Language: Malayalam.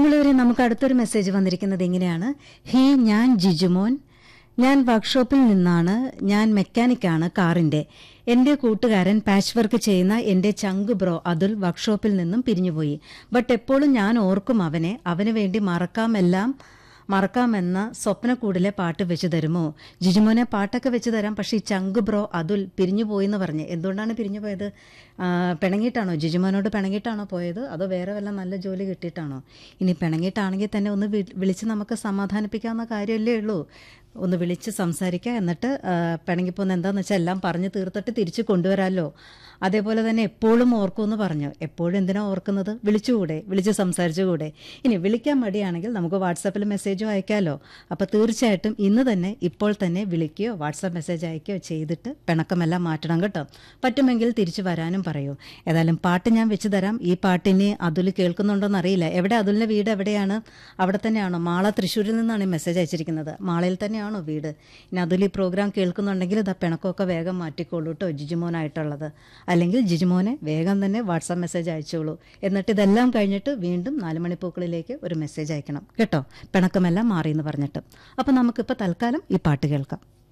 പ്രിയമുള്ളവരെ നമുക്ക് അടുത്തൊരു മെസ്സേജ് വന്നിരിക്കുന്നത് ഇങ്ങനെയാണ് ഹേ ഞാൻ ജിജുമോൻ ഞാൻ വർക്ക്ഷോപ്പിൽ നിന്നാണ് ഞാൻ മെക്കാനിക്കാണ് കാറിന്റെ എന്റെ കൂട്ടുകാരൻ പാച്ച് വർക്ക് ചെയ്യുന്ന എന്റെ ചങ്ക് ബ്രോ അതുൽ വർക്ക്ഷോപ്പിൽ നിന്നും പിരിഞ്ഞുപോയി ബട്ട് എപ്പോഴും ഞാൻ ഓർക്കും അവനെ അവന് വേണ്ടി മറക്കാമെല്ലാം മറക്കാമെന്ന സ്വപ്നക്കൂടിലെ പാട്ട് വെച്ച് തരുമോ ജിജുമോനെ പാട്ടൊക്കെ വെച്ച് തരാം പക്ഷേ ഈ ചങ്ക് ബ്രോ അതുൽ പിരിഞ്ഞു പോയി എന്ന് പറഞ്ഞ് എന്തുകൊണ്ടാണ് പിരിഞ്ഞു പോയത് ആ, പിണങ്ങിയിട്ടാണോ ജിജുമോനോട് പിണങ്ങിയിട്ടാണോ പോയത് അതോ വേറെ വല്ല നല്ല ജോലി കിട്ടിയിട്ടാണോ ഇനി പിണങ്ങിയിട്ടാണെങ്കിൽ തന്നെ ഒന്ന് വി- വിളിച്ച് നമുക്ക് സമാധാനിപ്പിക്കാവുന്ന കാര്യമല്ലേ ഉള്ളൂ ഒന്ന് വിളിച്ച് സംസാരിക്കുക എന്നിട്ട് ആ, പിണങ്ങിപ്പോന്ന് എന്താന്ന് വെച്ചാൽ എല്ലാം പറഞ്ഞ് തീർത്തിട്ട് തിരിച്ച് കൊണ്ടുവരാമല്ലോ അതേപോലെ തന്നെ എപ്പോഴും ഓർക്കുമെന്ന് പറഞ്ഞു എപ്പോഴും എന്തിനാ ഓർക്കുന്നത് വിളിച്ചുകൂടെ വിളിച്ച് സംസാരിച്ചുകൂടെ ഇനി വിളിക്കാൻ മടിയാണെങ്കിൽ നമുക്ക് വാട്സാപ്പിൽ മെസ്സേജോ അയക്കാമല്ലോ അപ്പോൾ തീർച്ചയായിട്ടും ഇന്ന് തന്നെ ഇപ്പോൾ തന്നെ വിളിക്കുകയോ വാട്സാപ്പ് മെസ്സേജ് അയക്കുകയോ ചെയ്തിട്ട് പിണക്കമെല്ലാം മാറ്റണം കേട്ടോ പറ്റുമെങ്കിൽ തിരിച്ചു വരാനും പറയൂ ഏതായാലും പാട്ട് ഞാൻ വെച്ച് തരാം ഈ പാട്ടിനെ അതുൽ കേൾക്കുന്നുണ്ടോന്ന് അറിയില്ല എവിടെ അതുലിൻ്റെ വീട് എവിടെയാണ് അവിടെ തന്നെയാണോ മാള തൃശ്ശൂരിൽ നിന്നാണ് ഈ മെസ്സേജ് അയച്ചിരിക്കുന്നത് മാളയിൽ തന്നെയാണോ വീട് ഇനി അതുൽ ഈ പ്രോഗ്രാം കേൾക്കുന്നുണ്ടെങ്കിൽ ഇതാ പിണക്കമൊക്കെ വേഗം മാറ്റിക്കോളൂ കേട്ടോ ജിജുമോനായിട്ടുള്ളത് അല്ലെങ്കിൽ ജിജുമോനെ വേഗം തന്നെ വാട്സാപ്പ് മെസ്സേജ് അയച്ചോളൂ എന്നിട്ട് ഇതെല്ലാം കഴിഞ്ഞിട്ട് വീണ്ടും നാല് മണിപ്പൂക്കളിലേക്ക് ഒരു മെസ്സേജ് അയക്കണം കേട്ടോ പിണക്കമെല്ലാം മാറി എന്ന് പറഞ്ഞിട്ട് അപ്പം നമുക്കിപ്പോൾ തൽക്കാലം ഈ പാട്ട് കേൾക്കാം